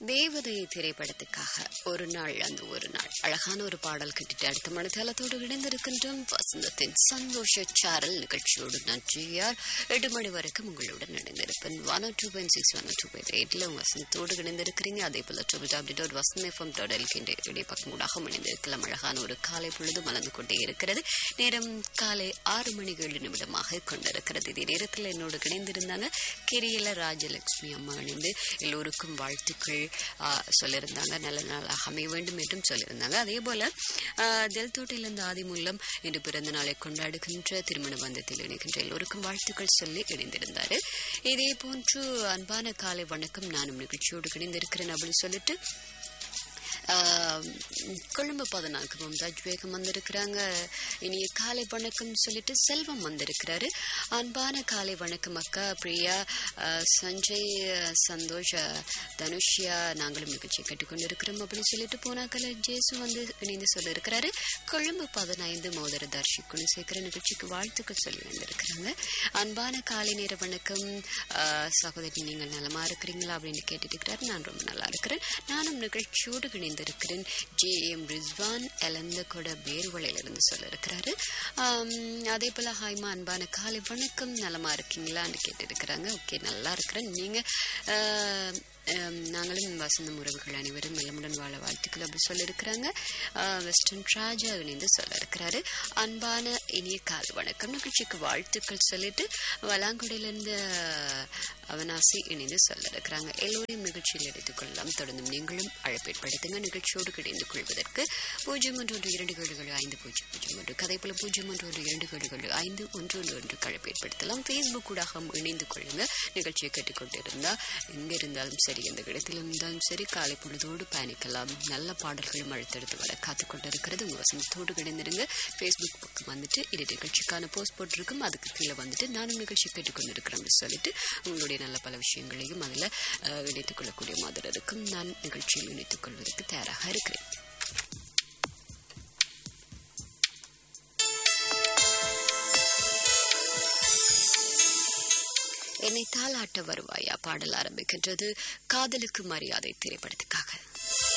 தேவதை திரைப்படத்துக்காக ஒரு நாள் அந்த ஒரு நாள் அழகான ஒரு பாடல் கட்டிட்டு அடுத்த மணித்தளத்தோடு இணைந்திருக்கின்றோம் வசந்தத்தின் சந்தோஷ சாரல் நிகழ்ச்சியோடு நான் ஜிஆர் எட்டு மணி வரைக்கும் உங்களுடன் இணைந்திருப்பேன் one two point six one two point எயிட்ல வசந்தத்தோடு இணைந்திருக்கிறீங்க அதே போல two W dot Vasanth FM dot எல்கின்ற இடைப்பக்கம் ஊடாக இணைந்திருக்கலாம் அழகான ஒரு காலை பொழுது மலர்ந்து கொண்டே இருக்கிறது நேரம் காலை ஆறு மணி ஏழு நிமிடமாக கொண்டிருக்கிறது இதே நேரத்தில் என்னோடு இணைந்திருந்தாங்க கிரியல ராஜலட்சுமி அம்மா இணைந்து எல்லோருக்கும் வாழ்த்துக்கள் ஆ, சொல்லியிருந்தாங்க நல்ல நாளாக அமைய வேண்டும் என்றும் சொல்லியிருந்தாங்க அதே போல தெல்தோட்டையிலிருந்து ஆதிமூலம் இன்று பிறந்த நாளை கொண்டாடுகின்ற திருமண பந்தத்தில் இணைகின்ற எல்லோருக்கும் வாழ்த்துக்கள் சொல்லி இணைந்திருந்தாரு இதே போன்று அன்பான காலை வணக்கம் நானும் நிகழ்ச்சியோடு இணைந்திருக்கிறேன் அப்படின்னு சொல்லிட்டு ஆஹ், கொழும்பு பதினான்கு மும்தாஜ் பேகம் வந்திருக்கிறாங்க இனிய காலை வணக்கம் சொல்லிட்டு செல்வம் வந்திருக்கிறாரு அன்பான காலை வணக்கம் அக்கா பிரியா ஆஹ், சஞ்சய் ஆஹ், சந்தோஷ் ஆஹ், தனுஷ்யா நாங்களும் நிகழ்ச்சி கேட்டுக்கொண்டிருக்கிறோம் அப்படின்னு சொல்லிட்டு போனாக்கல ஜேசு வந்து இணைந்து சொல்லியிருக்கிறாரு கொழும்பு பதினைந்து மோதர தர்ஷி குணசேகர நிகழ்ச்சிக்கு வாழ்த்துக்கள் சொல்லி வந்திருக்கிறாங்க அன்பான காலை நேர வணக்கம் ஆஹ், சகோதரி நீங்கள் நலமா இருக்கிறீங்களா அப்படின்னு கேட்டுட்டு இருக்கிறாரு நான் ரொம்ப நல்லா இருக்கிறேன் நானும் நிகழ்ச்சியோடு இணைந்திருக்கிறேன் ஜே எம் ரிஸ்வான் எலந்த கூட பேர்வளையிலிருந்து சொல்ல இருக்கிறாரு அதே போல ஹாய்மா அன்பான காலை வணக்கம் நலமா இருக்கீங்களான்னு கேட்டிருக்கிறாங்க ஓகே நல்லா இருக்கிறேன் நீங்க ஆஹ், ஆம், நாங்களும் வசந்தம் உறவுகள் அனைவரும் நலமுடன் வாழ வாழ்த்துக்கள் அப்படி சொல்லியிருக்கிறாங்க ஆஹ், வெஸ்டர்ன் ராஜா இணைந்து சொல்ல இருக்கிறாரு அன்பான இனிய காலை வணக்கம் நிகழ்ச்சிக்கு வாழ்த்துக்கள் சொல்லிட்டு வலாங்குடியிலிருந்து அவனாசி இணைந்து சொல்ல இருக்கிறாங்க எல்லோரையும் நிகழ்ச்சியில் எடுத்துக் கொள்ளலாம் தொடர்ந்தும் நீங்களும் அழைப்பேற்படுத்துங்க நிகழ்ச்சியோடு இணைந்து கொள்வதற்கு பூஜ்ஜியம் ஒன்று ஒன்று இரண்டு ஏழு ஐந்து பூஜ்ஜியம் பூஜ்ஜியம் ஒன்று கதை போல பூஜ்ஜியம் ஒன்று ஒன்று இரண்டு ஏழு ஐந்து ஒன்று ஒன்று ஒன்று அழைப்பேற்படுத்தலாம் ஃபேஸ்புக் ஊடாக இணைந்து கொள்ளுங்க நிகழ்ச்சியை கேட்டுக்கொண்டிருந்தா எங்க இருந்தாலும் சரி எந்த இடத்தில் இருந்தாலும் சரி காலை பொழுதோடு பயணிக்கலாம் நல்ல பாடல்களும் அடுத்தடுத்து வர காத்து கொண்டிருக்கிறது உங்க வசந்தத்தோடு இணைந்திருங்க ஃபேஸ்புக் பக்கம் வந்துட்டு இது நிகழ்ச்சிக்கான போஸ்ட் போட்டிருக்கும் அதுக்கு கீழே வந்துட்டு நானும் நிகழ்ச்சி கேட்டுக்கொண்டிருக்கிறேன் அப்படின்னு சொல்லிட்டு உங்களுடைய நல்ல பல விஷயங்களையும் அதில் இணைத்துக் கொள்ளக்கூடிய மாதிரி இருக்கும் நான் நிகழ்ச்சியில் இணைத்துக் கொள்வதற்கு தயாராக இருக்கிறேன் என்னை தாளாட்ட வருவாயா பாடல் ஆரம்பிக்கின்றது காதலுக்கு மரியாதை திரைப்படத்துக்காக